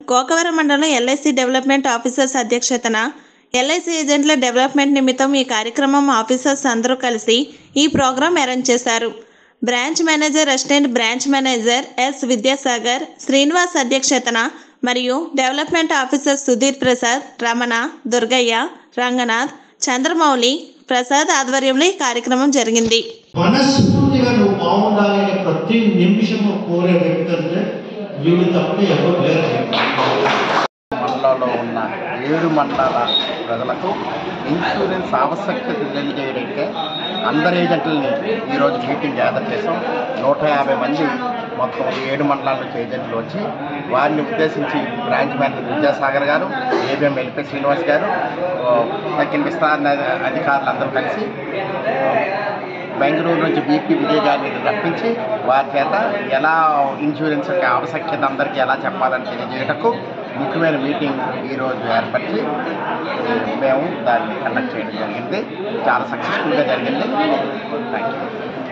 గోకవరం మండలం LIC development officers అధ్యక్షతన LIC ఏజెంట్ల డెవలప్మెంట్ నిమిత్తం ఈ కార్యక్రమం ఆఫీసర్స్ అందరూ కలిసి ఈ ప్రోగ్రాం అరేంజ్ చేశారు branch manager assistant branch manager S Vidyasagar Srinivas అధ్యక్షతన మరియు డెవలప్మెంట్ ఆఫీసర్ సుధీర్ ప్రసాద్ రమణ దుర్గయ్య రంగనాథ్ చంద్రమౌళి ప్రసాద్ ఆధ్వర్యంలో ఈ కార్యక్రమం జరిగింది మనస్ఫూర్తిగా నువ్వు బాగుండాలి అనే ప్రతి నిమిషము కోరే వ్యక్తి అంటే వీళ్ళు తప్ప ఎవరు లేరు మండలంలో ఉన్న ఏడు మండలాల ప్రజలకు ఇన్సూరెన్స్ ఆవశ్యకత తెలియజేయడానికి అందరి ఏజెంట్లని ఈరోజు మీటింగ్ గ్యాదర్ చేసాం నూట యాభై మంది మొత్తం ఏడు మండలాల నుంచి ఏజెంట్లు వచ్చి వారిని ఉద్దేశించి బ్రాంచ్ మేనేజర్ విద్యాసాగర్ గారు ఏబిఎం ఎల్పి శ్రీనివాస్ గారు ఆ, తక్కిన విస్తారణ అధికారులు అందరూ కలిసి ఆ, బెంగళూరు నుంచి బీపీ విజయ్ గారిని రప్పించి వారి చేత ఎలా ఇన్సూరెన్స్ యొక్క ఆవశ్యకత అందరికీ ఎలా చెప్పాలని తెలియజేయటకు ముఖ్యమైన మీటింగ్ ఈరోజు ఏర్పరిచి మేము దాన్ని కండక్ట్ చేయడం జరిగింది చాలా సక్సెస్ఫుల్గా జరిగింది థ్యాంక్ యూ